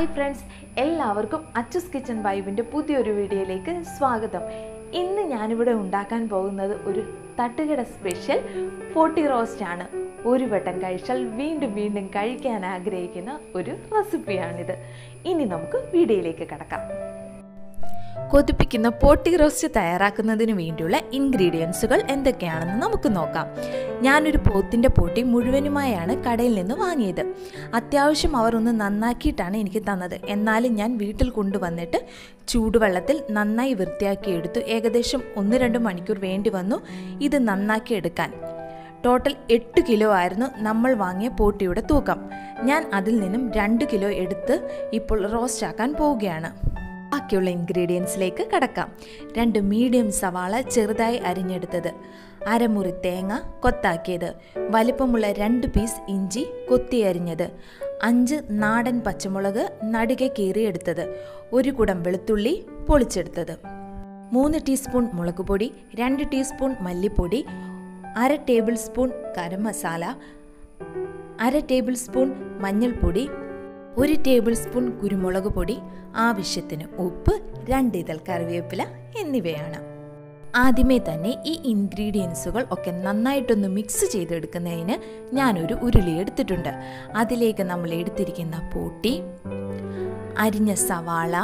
hi friends എല്ലാവർക്കും അച്ചസ് kitchen വൈബിൻ്റെ പുതിയൊരു വീഡിയോയിലേക്ക് സ്വാഗതം ഇന്ന് ഞാനിവിടെ ഉണ്ടാക്കാൻ പോകുന്നത് ഒരു തട്ടുകട സ്പെഷ്യൽ ഫോർട്ടി റോസ്റ്റ് ആണ് ഒരു വട്ടം കഴിച്ചാൽ വീണ്ടും വീണ്ടും കഴിക്കാൻ ആഗ്രഹിക്കുന്ന ഒരു റെസിപ്പിയാണിത് ഇനി നമുക്ക് വീഡിയോയിലേക്ക് കടക്കാം കൊതിപ്പിക്കുന്ന പോട്ടി റോസ്റ്റ് തയ്യാറാക്കുന്നതിന് വേണ്ടിയുള്ള ഇൻഗ്രീഡിയൻസുകൾ എന്തൊക്കെയാണെന്ന് നമുക്ക് നോക്കാം ഞാനൊരു പോത്തിൻ്റെ പൊട്ടി മുഴുവനുമായാണ് കടയിൽ നിന്ന് വാങ്ങിയത് അത്യാവശ്യം അവർ ഒന്ന് നന്നാക്കിയിട്ടാണ് എനിക്ക് തന്നത് എന്നാലും ഞാൻ വീട്ടിൽ കൊണ്ടുവന്നിട്ട് ചൂടുവെള്ളത്തിൽ നന്നായി വൃത്തിയാക്കി എടുത്തു ഏകദേശം ഒന്ന് രണ്ട് മണിക്കൂർ വേണ്ടി വന്നു ഇത് നന്നാക്കി എടുക്കാൻ ടോട്ടൽ എട്ട് കിലോ ആയിരുന്നു നമ്മൾ വാങ്ങിയ പോട്ടിയുടെ തൂക്കം ഞാൻ അതിൽ നിന്നും രണ്ട് കിലോ എടുത്ത് ഇപ്പോൾ റോസ്റ്റ് ആക്കാൻ പോവുകയാണ് ബാക്കിയുള്ള ഇൻഗ്രീഡിയൻസിലേക്ക് കടക്കാം രണ്ട് മീഡിയം സവാള ചെറുതായി അരിഞ്ഞെടുത്തത് അരമുറി തേങ്ങ കൊത്താക്കിയത് വലിപ്പമുള്ള രണ്ട് പീസ് ഇഞ്ചി കൊത്തി അരിഞ്ഞത് അഞ്ച് നാടൻ പച്ചമുളക് നടുകെ കീറിയെടുത്തത് ഒരു കുടം വെളുത്തുള്ളി പൊളിച്ചെടുത്തത് മൂന്ന് ടീസ്പൂൺ മുളക് പൊടി രണ്ട് ടീസ്പൂൺ മല്ലിപ്പൊടി അര ടേബിൾ സ്പൂൺ ഗരം മസാല അര ടേബിൾ സ്പൂൺ മഞ്ഞൾപ്പൊടി ഒരു ടേബിൾ സ്പൂൺ കുരുമുളക് പൊടി ആവശ്യത്തിന് ഉപ്പ് രണ്ട് ഇതൾ കറിവേപ്പില എന്നിവയാണ് ആദ്യമേ തന്നെ ഈ ഇൻഗ്രീഡിയൻസുകൾ ഒക്കെ നന്നായിട്ടൊന്ന് മിക്സ് ചെയ്തെടുക്കുന്നതിന് ഞാനൊരു ഉരുളി എടുത്തിട്ടുണ്ട് അതിലേക്ക് നമ്മൾ എടുത്തിരിക്കുന്ന പൂട്ടി അരിഞ്ഞ സവാള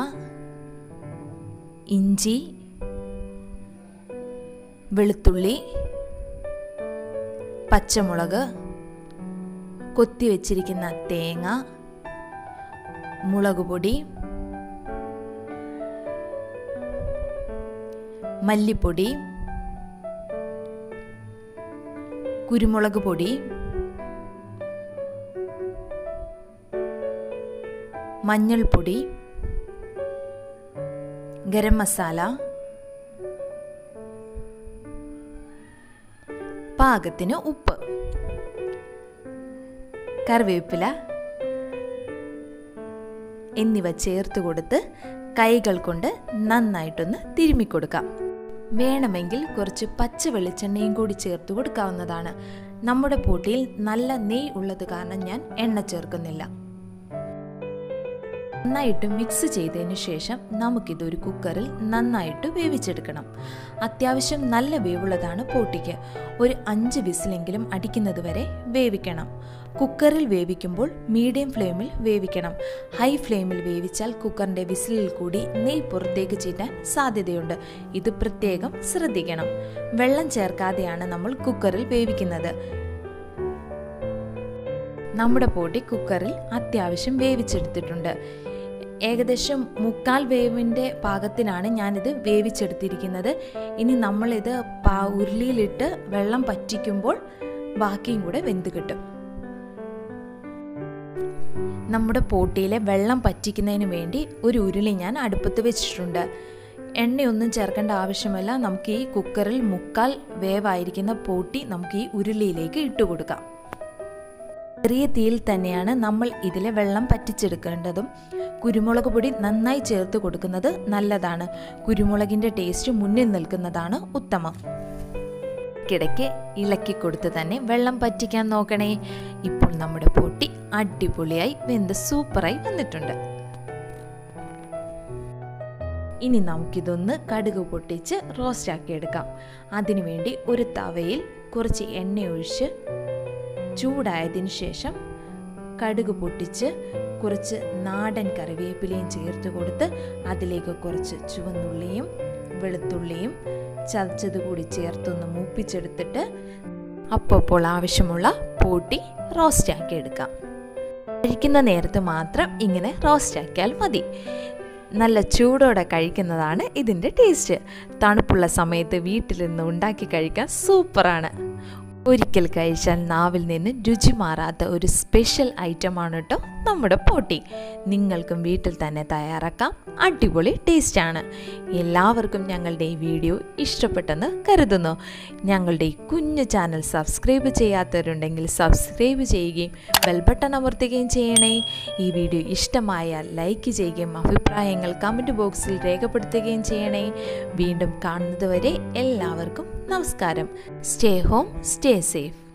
ഇഞ്ചി വെളുത്തുള്ളി പച്ചമുളക് കൊത്തി വച്ചിരിക്കുന്ന തേങ്ങ മുളക് പൊടി മല്ലിപ്പൊടി കുരുമുളക് പൊടി മഞ്ഞൾപ്പൊടി ഗരം മസാല പാകത്തിന് ഉപ്പ് കറിവേപ്പില എന്നിവ ചേർത്ത് കൊടുത്ത് കൈകൾ കൊണ്ട് നന്നായിട്ടൊന്ന് തിരുമ്മിക്കൊടുക്കാം വേണമെങ്കിൽ കുറച്ച് പച്ച വെളിച്ചെണ്ണയും കൂടി ചേർത്ത് കൊടുക്കാവുന്നതാണ് നമ്മുടെ പൂട്ടിയിൽ നല്ല നെയ് ഉള്ളത് കാരണം ഞാൻ എണ്ണ ചേർക്കുന്നില്ല നന്നായിട്ട് മിക്സ് ചെയ്തതിന് ശേഷം നമുക്കിതൊരു കുക്കറിൽ നന്നായിട്ട് വേവിച്ചെടുക്കണം അത്യാവശ്യം നല്ല വേവുള്ളതാണ് പോട്ടിക്ക് ഒരു അഞ്ച് വിസിലെങ്കിലും അടിക്കുന്നത് വരെ വേവിക്കണം കുക്കറിൽ വേവിക്കുമ്പോൾ മീഡിയം ഫ്ലെയിമിൽ വേവിക്കണം ഹൈ ഫ്ലെയിമിൽ വേവിച്ചാൽ കുക്കറിൻ്റെ വിസിലിൽ കൂടി നെയ് പുറത്തേക്ക് ചീറ്റാൻ സാധ്യതയുണ്ട് ഇത് പ്രത്യേകം ശ്രദ്ധിക്കണം വെള്ളം ചേർക്കാതെയാണ് നമ്മൾ കുക്കറിൽ വേവിക്കുന്നത് നമ്മുടെ പൊടി കുക്കറിൽ അത്യാവശ്യം വേവിച്ചെടുത്തിട്ടുണ്ട് ഏകദേശം മുക്കാൽ വേവിൻ്റെ പാകത്തിനാണ് ഞാനിത് വേവിച്ചെടുത്തിരിക്കുന്നത് ഇനി നമ്മളിത് പാ ഉരുളിയിലിട്ട് വെള്ളം പറ്റിക്കുമ്പോൾ ബാക്കിയും കൂടെ വെന്ത് കിട്ടും നമ്മുടെ പോട്ടിയിലെ വെള്ളം പറ്റിക്കുന്നതിന് വേണ്ടി ഒരു ഉരുളി ഞാൻ അടുപ്പത്ത് വെച്ചിട്ടുണ്ട് എണ്ണയൊന്നും ചേർക്കേണ്ട ആവശ്യമില്ല നമുക്ക് ഈ കുക്കറിൽ മുക്കാൽ വേവായിരിക്കുന്ന പോട്ടി നമുക്ക് ഈ ഉരുളിയിലേക്ക് ഇട്ട് കൊടുക്കാം ചെറിയ തീയിൽ തന്നെയാണ് നമ്മൾ ഇതിലെ വെള്ളം പറ്റിച്ചെടുക്കേണ്ടതും കുരുമുളക് പൊടി നന്നായി ചേർത്ത് കൊടുക്കുന്നത് നല്ലതാണ് കുരുമുളകിൻ്റെ ടേസ്റ്റ് മുന്നിൽ നിൽക്കുന്നതാണ് ഉത്തമം ഇടയ്ക്ക് ഇളക്കി കൊടുത്ത് തന്നെ വെള്ളം പറ്റിക്കാൻ നോക്കണേ ഇപ്പോൾ നമ്മുടെ പൊട്ടി അടിപൊളിയായി വെന്ത് സൂപ്പറായി വന്നിട്ടുണ്ട് ഇനി നമുക്കിതൊന്ന് കടുക് പൊട്ടിച്ച് റോസ്റ്റ് ആക്കി എടുക്കാം അതിനുവേണ്ടി ഒരു തവയിൽ കുറച്ച് എണ്ണ ഒഴിച്ച് ചൂടായതിനു ശേഷം കടുക് പൊട്ടിച്ച് കുറച്ച് നാടൻ കറിവേപ്പിലയും ചേർത്ത് കൊടുത്ത് അതിലേക്ക് കുറച്ച് ചുവന്നുള്ളിയും വെളുത്തുള്ളിയും ചതച്ചത് കൂടി ചേർത്തൊന്ന് മൂപ്പിച്ചെടുത്തിട്ട് അപ്പോൾ ആവശ്യമുള്ള പോട്ടി റോസ്റ്റ് ആക്കി എടുക്കാം കഴിക്കുന്ന നേരത്ത് മാത്രം ഇങ്ങനെ റോസ്റ്റ് ആക്കിയാൽ മതി നല്ല ചൂടോടെ കഴിക്കുന്നതാണ് ഇതിൻ്റെ ടേസ്റ്റ് തണുപ്പുള്ള സമയത്ത് വീട്ടിൽ നിന്ന് ഉണ്ടാക്കി കഴിക്കാൻ സൂപ്പറാണ് ഒരിക്കൽ കഴിച്ചാൽ നാവിൽ നിന്ന് രുചി മാറാത്ത ഒരു സ്പെഷ്യൽ ഐറ്റമാണ് കേട്ടോ നമ്മുടെ പോട്ടി നിങ്ങൾക്കും വീട്ടിൽ തന്നെ തയ്യാറാക്കാം അടിപൊളി ടേസ്റ്റാണ് എല്ലാവർക്കും ഞങ്ങളുടെ ഈ വീഡിയോ ഇഷ്ടപ്പെട്ടെന്ന് കരുതുന്നു ഞങ്ങളുടെ ഈ കുഞ്ഞു ചാനൽ സബ്സ്ക്രൈബ് ചെയ്യാത്തവരുണ്ടെങ്കിൽ സബ്സ്ക്രൈബ് ചെയ്യുകയും ബെൽബട്ടൺ അമർത്തുകയും ചെയ്യണേ ഈ വീഡിയോ ഇഷ്ടമായാൽ ലൈക്ക് ചെയ്യുകയും അഭിപ്രായങ്ങൾ കമൻറ്റ് ബോക്സിൽ രേഖപ്പെടുത്തുകയും ചെയ്യണേ വീണ്ടും കാണുന്നതുവരെ എല്ലാവർക്കും നമസ്കാരം സ്റ്റേ ഹോം സ്റ്റേ സേഫ്